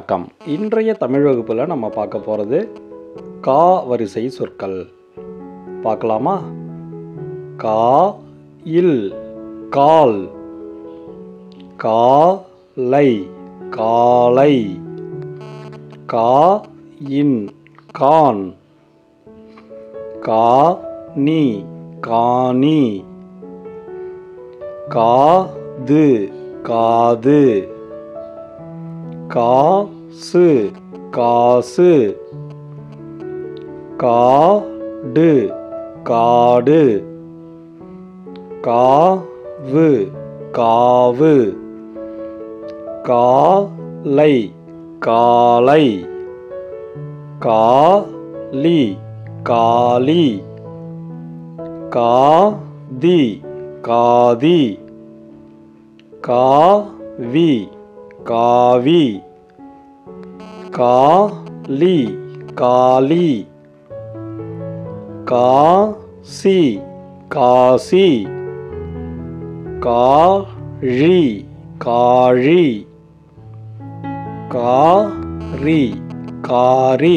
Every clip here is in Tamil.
வணக்கம் இன்றைய தமிழ் வகுப்பில் நம்ம பார்க்க போகிறது கா வரிசை சொற்கள் பார்க்கலாமா கா இல் கால் காலை காலை கா இன் கான் கா நீ காணி காது காது காசு காசு காடு காடு காவு காவு காலை காலை காலி காலி காதி காதி காவி காவி காலி காலி காசி காசி காழி காழி காரி காரி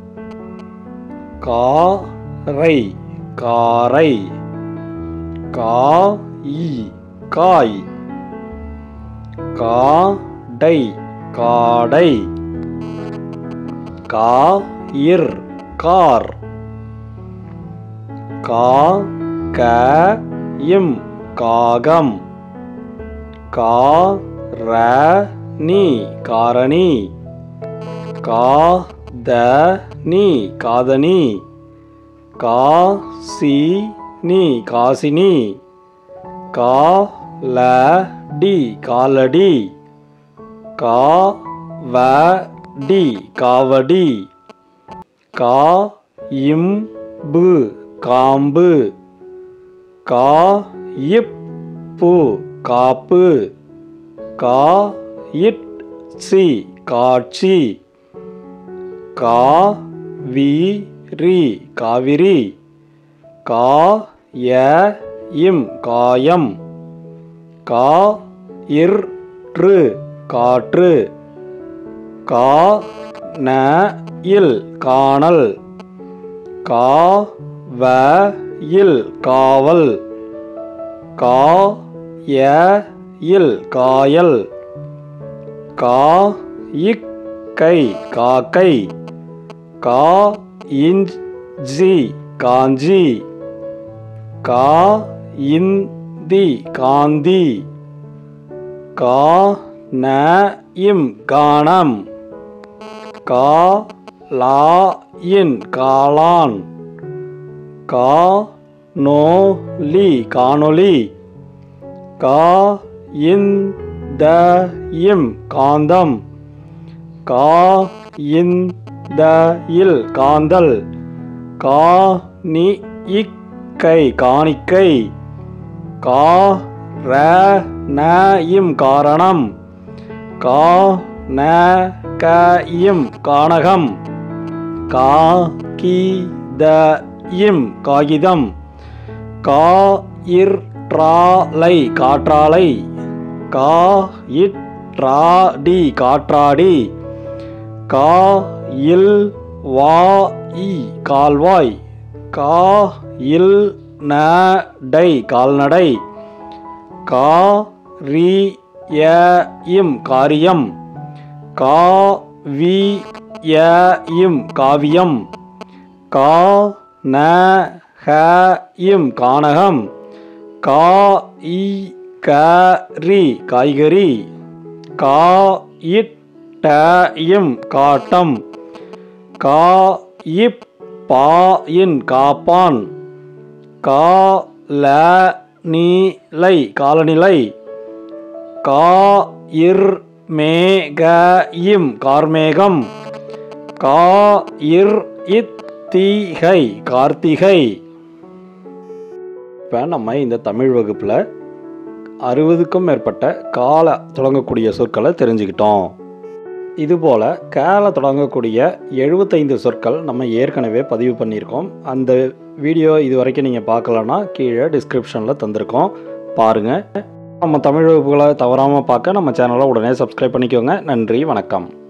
காரை காரை காய் காய் காடை காடை காயிர் கார் காகம் காகம் காரணி காரணி காதனி காதனி காசினி காசினி காலடி காலடி காவடி காவடி காயிம்பு காம்பு காயிப்பு காப்பு காயிட்சி காட்சி காவிரி காவிரி காயம் காயம் காயிற்று காற்று காணல் காணல் காவயில் காவல் காயல் காயல் காயிக்கை காக்கை காயிஞ்சி காஞ்சி காயிந்தி காந்தி காணயம் காணம் காலாயின் காளான் காணொலி காணொலி காயிந்தயம் காந்தம் காயிந்தயில் காந்தல் காணி இக்கை காணிக்கை காரணயும் காரணம் காணகையும் கானகம் காகிதயும் காகிதம் காயிற்றாலை காற்றாலை காயிற்றாடி காற்றாடி காயில் வாய் கால்வாய் காயில் நடை கால்நடை காரியம் காரியம் காவியம் காவியம் கானகம் கானகம் காய்கறி காய்கறி காயிட்டயம் காட்டம் காயிப்பாயின் காப்பான் காலநிலை காலநிலை காயிர்மேகம் கார்மேகம் காயிர் இத்திகை கார்த்திகை இப்போ நம்ம இந்த தமிழ் வகுப்பில் அறுபதுக்கும் மேற்பட்ட கால தொடங்கக்கூடிய சொற்களை தெரிஞ்சுக்கிட்டோம் இதுபோல் கேல தொடங்கக்கூடிய எழுபத்தைந்து சொற்கள் நம்ம ஏற்கனவே பதிவு பண்ணியிருக்கோம் அந்த வீடியோ இது வரைக்கும் நீங்கள் பார்க்கலன்னா கீழே டிஸ்கிரிப்ஷனில் தந்திருக்கோம் பாருங்கள் நம்ம தமிழ் வகுப்புகளை தவறாமல் பார்க்க நம்ம சேனலை உடனே சப்ஸ்கிரைப் பண்ணிக்கோங்க நன்றி வணக்கம்